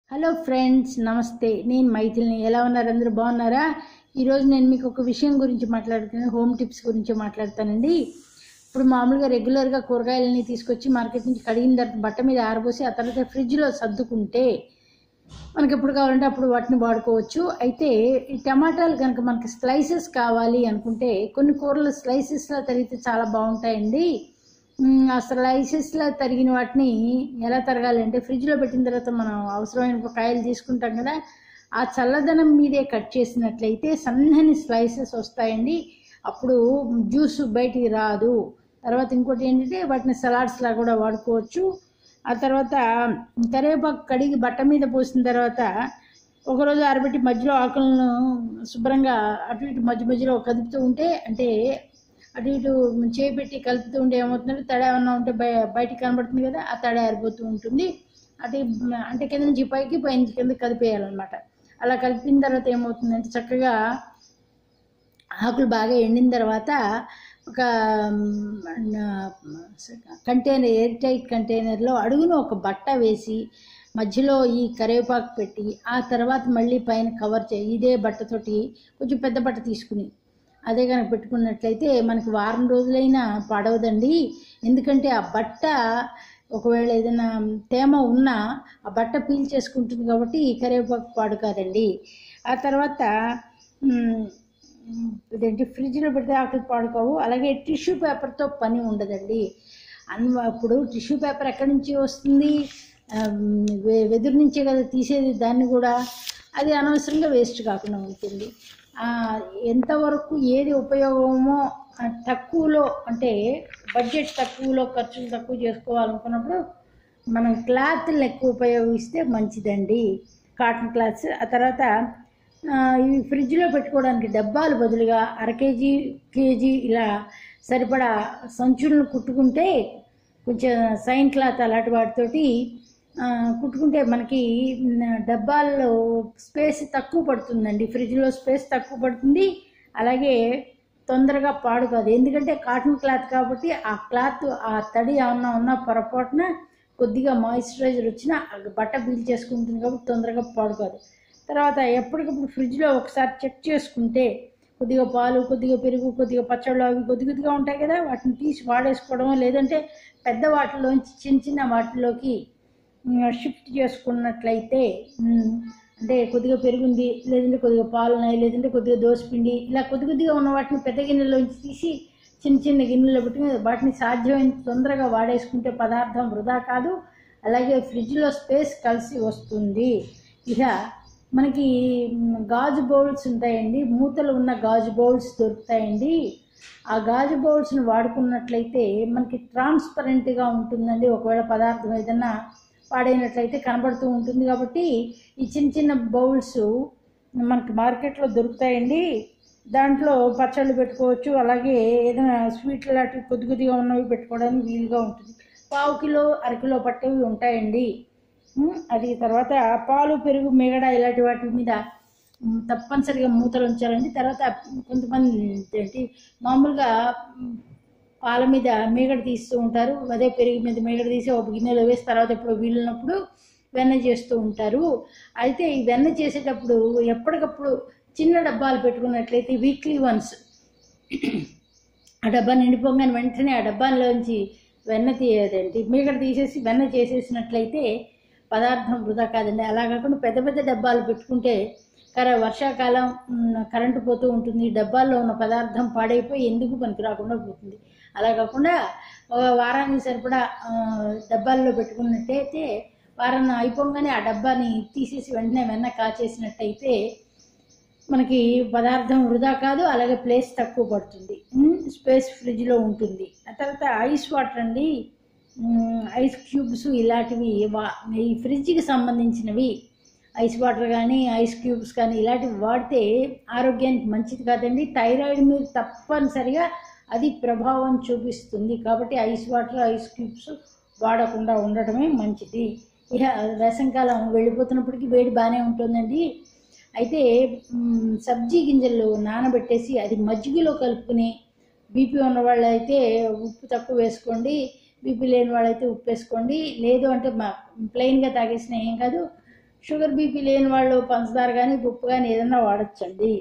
hello friends నమస్తే నేను మైథిల్ని ఎలా ఉన్నారు అందరూ బాగున్నారా ఈరోజు నేను మీకు ఒక విషయం గురించి మాట్లాడుతున్నాను హోమ్ టిప్స్ గురించి మాట్లాడతానండి ఇప్పుడు మామూలుగా రెగ్యులర్గా కూరగాయలని తీసుకొచ్చి మార్కెట్ నుంచి కడిగిన తర్వాత బట్ట మీద ఆరబోసి ఆ తర్వాత ఫ్రిడ్జ్లో సర్దుకుంటే మనకి ఎప్పుడు కావాలంటే అప్పుడు వాటిని వాడుకోవచ్చు అయితే ఈ టమాటాలు కనుక మనకి స్లైసెస్ కావాలి అనుకుంటే కొన్ని కూరలు స్లైసెస్లా తరిగితే చాలా బాగుంటాయండి మ్, ఆ స్లైసెస్లా తరిగిన వాటిని ఎలా తరగాలి అంటే ఫ్రిడ్జ్లో పెట్టిన తర్వాత మనం అవసరమైన కాయలు తీసుకుంటాం కదా ఆ చల్లదనం మీదే కట్ చేసినట్లయితే సన్నని స్లైసెస్ వస్తాయండి అప్పుడు జ్యూస్ బయటికి రాదు తర్వాత ఇంకోటి ఏంటంటే వాటిని సలాడ్స్ లా కూడా వాడుకోవచ్చు ఆ తర్వాత కరివేపాకు కడిగి బట్ట మీద పోసిన తర్వాత ఒకరోజు ఆరబెట్టి మధ్యలో ఆకులను శుభ్రంగా అటు ఇటు మధ్య మధ్యలో కదుపుతూ ఉంటే అంటే అటు ఇటు చేయి పెట్టి కలుపుతూ ఉంటే ఏమవుతుందంటే తడ ఏమన్నా ఉంటే బయ బయటికి కనబడుతుంది కదా ఆ తడ ఆరిపోతూ ఉంటుంది అటు అంటే కింద నుంచి పైకి పై నుంచి కింద కదిపేయాలన్నమాట అలా కలిపిన తర్వాత ఏమవుతుందంటే చక్కగా ఆకులు బాగా ఎండిన తర్వాత ఒక కంటైనర్ ఎయిర్ టైట్ కంటైనర్లో అడుగున ఒక బట్ట వేసి మధ్యలో ఈ కరివేపాకు పెట్టి ఆ తర్వాత మళ్ళీ పైన కవర్ చేయి ఇదే బట్టతోటి కొంచెం పెద్ద బట్ట తీసుకుని అదే కనుక పెట్టుకున్నట్లయితే మనకి వారం రోజులైనా పాడవదండి ఎందుకంటే ఆ బట్ట ఒకవేళ ఏదైనా తేమ ఉన్నా ఆ బట్ట పీల్ చేసుకుంటుంది కాబట్టి ఈ కరివేపాకు పాడు కాదండి ఆ తర్వాత మ్, ఇదేంటి ఫ్రిడ్జ్లో పెడితే ఆకులు పాడుకోవు అలాగే టిష్యూ పేపర్తో పని ఉండదండి అన్ అప్పుడు టిష్యూ పేపర్ ఎక్కడి నుంచి వస్తుంది ఆ, వె- వెదురు నుంచే కదా తీసేది దాన్ని కూడా అది అనవసరంగా వేస్ట్ కాకుండా ఉంటుంది ఆ, ఎంతవరకు ఏది ఉపయోగమో ఆ, తక్కువలో అంటే బడ్జెట్ తక్కువలో ఖర్చులు తక్కువ చేసుకోవాలనుకున్నప్పుడు మనం క్లాత్లు ఎక్కువ ఉపయోగిస్తే మంచిదండి కాటన్ క్లాత్స్ ఆ తర్వాత ఆ, ఇవి ఫ్రిడ్జ్లో పెట్టుకోవడానికి డబ్బాలు బదులుగా అర కేజీ కేజీ ఇలా సరిపడా సంచులను కుట్టుకుంటే కొంచెం సైన్ క్లాత్ అలాంటి వాటితోటి ఆ, కుట్టుకుంటే మనకి మ్, డబ్బాల్లో స్పేస్ తక్కువ పడుతుందండి ఫ్రిడ్జ్లో స్పేస్ తక్కువ పడుతుంది అలాగే తొందరగా పాడు కాదు ఎందుకంటే కాటన్ క్లాత్ కాబట్టి ఆ క్లాత్ ఆ తడి ఏమన్నా ఉన్నా పొరపాటున కొద్దిగా మాయిశ్చరైజర్ వచ్చినా ఆ బట్ట పీల్ చేసుకుంటుంది కాబట్టి తొందరగా పాడు కాదు తర్వాత ఎప్పటికప్పుడు ఫ్రిడ్జ్లో ఒకసారి చెక్ చేసుకుంటే కొద్దిగా పాలు కొద్దిగా పెరుగు కొద్దిగా పచ్చళ్ళు అవి కొద్ది కొద్దిగా ఉంటాయి కదా వాటిని తీసి వాడేసుకోవడం లేదంటే పెద్ద వాటిలోంచి చిన్న చిన్న వాటిలోకి షిఫ్ట్ చేసుకున్నట్లయితే ఉమ్, అంటే కొద్దిగా పెరుగుంది లేదంటే కొద్దిగా పాలు ఉన్నాయి లేదంటే కొద్దిగా దోసపిండి ఇలా కొద్ది కొద్దిగా ఉన్న వాటిని పెద్ద గిన్నెలోంచి తీసి చిన్న చిన్న గిన్నెలో పెట్టుకుని వాటిని సాధ్యమైన తొందరగా వాడేసుకుంటే పదార్థం వృధా కాదు అలాగే ఫ్రిడ్జ్లో స్పేస్ కలిసి వస్తుంది ఇక మనకి మ్, గాజు బౌల్స్ ఉంటాయండి మూతలు ఉన్న గాజు బౌల్స్ దొరుకుతాయండి ఆ గాజు బౌల్స్ని వాడుకున్నట్లయితే మనకి ట్రాన్స్పరెంట్గా ఉంటుందండి ఒకవేళ పదార్థం ఏదైనా పాడైనట్లయితే కనబడుతూ ఉంటుంది కాబట్టి ఈ చిన్న చిన్న బౌల్స్ మనకి మార్కెట్లో దొరుకుతాయండి దాంట్లో పచ్చళ్ళు పెట్టుకోవచ్చు అలాగే ఏదైనా స్వీట్లు లాంటివి కొద్ది కొద్దిగా ఉన్నవి పెట్టుకోవడానికి వీలుగా ఉంటుంది పావు కిలో అరకిలో పట్టేవి ఉంటాయండి ఉమ్, అది తర్వాత పాలు పెరుగు మిగడ ఇలాంటి వాటి మీద ఉమ్, తప్పనిసరిగా మూతలు ఉంచాలండి తర్వాత కొంతమంది ఏంటి మామూలుగా ఉమ్, పాల మీద మీగడ తీస్తూ ఉంటారు అదే పెరుగు మీద మీగడ తీసి ఒక గిన్నెలో వేసి తర్వాత ఎప్పుడు వీలున్నప్పుడు వెన్న చేస్తూ ఉంటారు అయితే ఈ వెన్న చేసేటప్పుడు ఎప్పటికప్పుడు చిన్న డబ్బాలు పెట్టుకున్నట్లయితే వీక్లీ వన్స్ ఆ డబ్బా నిండిపోగానే వెంటనే ఆ డబ్బాలోంచి వెన్న తీయదండి మీగడ తీసేసి వెన్న చేసేసినట్లయితే పదార్థం వృధా కాదండి అలా కాకుండా పెద్ద పెద్ద డబ్బాలు పెట్టుకుంటే కర వర్షాకాలం మ్, కరెంటు పోతూ ఉంటుంది డబ్బాల్లో ఉన్న పదార్థం పాడైపోయి ఎందుకు పనికి రాకుండా పోతుంది అలా కాకుండా ఒక వారానికి సరిపడా ఆ, డబ్బాల్లో పెట్టుకున్నట్టయితే వారం అయిపోగానే ఆ డబ్బాని తీసేసి వెంటనే వెన్న కాచేసినట్టయితే మనకి పదార్థం వృధా కాదు అలాగే ప్లేస్ తక్కువ పడుతుంది ఉమ్, స్పేస్ ఫ్రిడ్జ్లో ఉంటుంది ఆ తర్వాత ఐస్ వాటర్ అండి ఉమ్, ఐస్ క్యూబ్స్ ఇలాంటివి వా- ఈ ఫ్రిడ్జ్కి సంబంధించినవి ఐస్ వాటర్ కానీ ఐస్ క్యూబ్స్ కానీ ఇలాంటివి వాడితే ఆరోగ్యానికి మంచిది కాదండి థైరాయిడ్ మీద తప్పనిసరిగా అది ప్రభావం చూపిస్తుంది కాబట్టి ఐస్ వాటర్ ఐస్ క్యూబ్స్ వాడకుండా ఉండటమే మంచిది ఇక వేసంకాలం వెళ్ళిపోతున్నప్పటికీ వేడి బాగానే ఉంటుందండి అయితే మ్, సబ్జీ గింజలు నానబెట్టేసి అది మజ్జిగలో కలుపుకుని బీపీ ఉన్న వాళ్ళు అయితే ఉప్పు తక్కువ వేసుకోండి బీపీ లేని వాళ్ళైతే ఉప్పు వేసుకోండి లేదు అంటే మా ప్లెయిన్గా తాగేసిన ఏం కాదు షుగర్ బీపీ లేని వాళ్ళు పంచదార కానీ ఉప్పు కానీ ఏదైనా వాడచ్చండి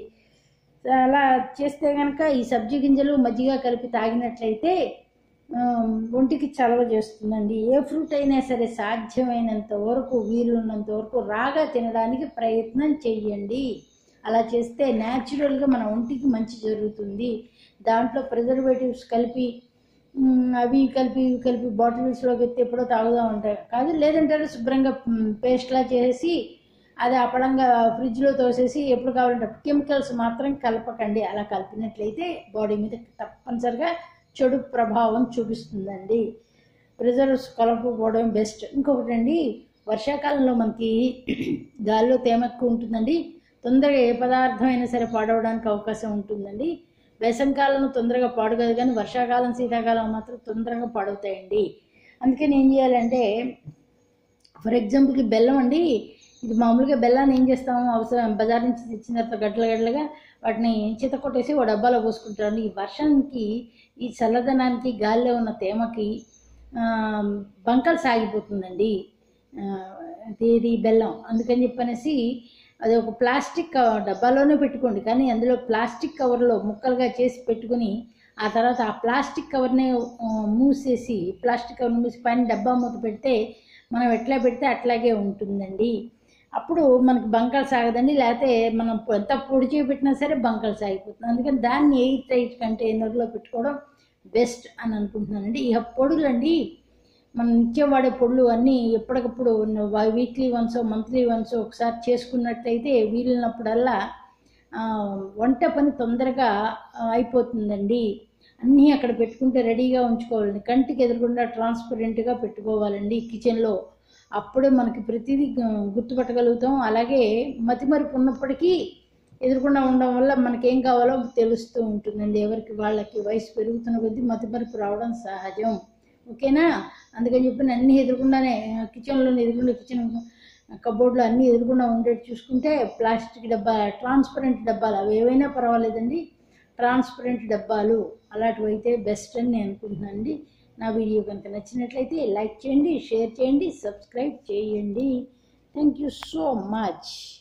అలా చేస్తే కనుక ఈ సబ్జీ గింజలు మజ్జిగ కలిపి తాగినట్లయితే ఆ, ఒంటికి చలవ చేస్తుందండి ఏ ఫ్రూట్ అయినా సరే సాధ్యమైనంత వరకు వీలున్నంత వరకు రాగా తినడానికి ప్రయత్నం చెయ్యండి అలా చేస్తే న్యాచురల్గా మన ఒంటికి మంచి జరుగుతుంది దాంట్లో ప్రిజర్వేటివ్స్ కలిపి మ్, అవి కలిపి ఇవి కలిపి బాటిల్స్లోకి ఎత్తి ఎప్పుడో తాగుతూ ఉంటాయి కాదు లేదంటే శుభ్రంగా పేస్ట్లా చేసి అది అప్పడంగా ఫ్రిడ్జ్లో తోసేసి ఎప్పుడు కావాలంటే అప్పుడు కెమికల్స్ మాత్రం కలపకండి అలా కలిపినట్లయితే బాడీ మీద తప్పనిసరిగా చెడు ప్రభావం చూపిస్తుందండి ప్రిజర్వ్స్ కలపకపోవడం బెస్ట్ ఇంకొకటి అండి వర్షాకాలంలో మనకి గాలిలో తేమ ఎక్కువ ఉంటుందండి తొందరగా ఏ పదార్థం అయినా సరే పాడవడానికి అవకాశం ఉంటుందండి వేసవికాలంలో తొందరగా పాడు కాదు కానీ వర్షాకాలం శీతాకాలం మాత్రం తొందరగా పాడవుతాయండి అందుకని ఏం చేయాలంటే ఫర్ ఎగ్జాంపుల్కి బెల్లం అండి ఇది మామూలుగా బెల్లాన్ని ఏం చేస్తాము అవసరం బజార్ నుంచి తెచ్చిన తర్వాత గడ్డల గడ్డలుగా వాటిని చిత కొట్టేసి ఓ డబ్బాలో పోసుకుంటారు ఈ వర్షానికి ఈ చల్లదనానికి గాలిలో ఉన్న తేమకి ఆ, బంకలు సాగిపోతుందండి ఆ, ఇది ఇది బెల్లం అందుకని చెప్పనేసి అది ఒక ప్లాస్టిక్ కవ- డబ్బాలోనే పెట్టుకోండి కానీ అందులో ప్లాస్టిక్ కవర్లో ముక్కలుగా చేసి పెట్టుకుని ఆ తర్వాత ఆ ప్లాస్టిక్ కవర్ని ఆ, మూసేసి ప్లాస్టిక్ కవర్ని మూసి పైన డబ్బా మూత పెడితే మనం ఎట్లా పెడితే అట్లాగే ఉంటుందండి అప్పుడు మనకి బంకలు సాగదండి లేకపోతే మనం ఎంత పొడి చేయి పెట్టినా సరే బంకలు సాగిపోతుంది అందుకని దాన్ని ఎయిర్ టైట్ కంటైనర్లో పెట్టుకోవడం బెస్ట్ అని అనుకుంటున్నానండి ఇక పొడులండి మనం నిత్యం వాడే పొడులు అన్నీ ఎప్పటికప్పుడు వీక్లీ వన్స్ మంత్లీ వన్స్ ఒకసారి చేసుకున్నట్లయితే వీలున్నప్పుడల్లా ఆ, వంట పని తొందరగా ఆ, అయిపోతుందండి అన్నీ అక్కడ పెట్టుకుంటే రెడీగా ఉంచుకోవాలండి కంటికి ఎదురకుండా ట్రాన్స్పరెంట్గా పెట్టుకోవాలండి కిచెన్లో అప్పుడే మనకి ప్రతిదీ గు- గుర్తుపట్టగలుగుతాం అలాగే మతిమరుపు ఉన్నప్పటికీ ఎదురకుండా ఉండడం వల్ల మనకి ఏం కావాలో తెలుస్తూ ఉంటుందండి ఎవరికి వాళ్ళకి వయసు పెరుగుతున్న కొద్దీ మతిమరుపు రావడం సహజం ఓకేనా అందుకని చెప్పి అన్నీ ఎదురకుండానే కిచెన్లో ఎదురుకుండా కిచెన్ కబోర్డ్లో అన్నీ ఎదురకుండా ఉండేట్టు చూసుకుంటే ప్లాస్టిక్ డబ్బా ట్రాన్స్పరెంట్ డబ్బాలు అవి ఏవైనా పర్వాలేదండి ట్రాన్స్పరెంట్ డబ్బాలు అలాంటివి అయితే బెస్ట్ అని నేను అనుకుంటున్నానండి నా వీడియో కనుక నచ్చినట్లయితే లైక్ చేయండి షేర్ చేయండి సబ్స్క్రైబ్ చేయండి థ్యాంక్ యూ సో మచ్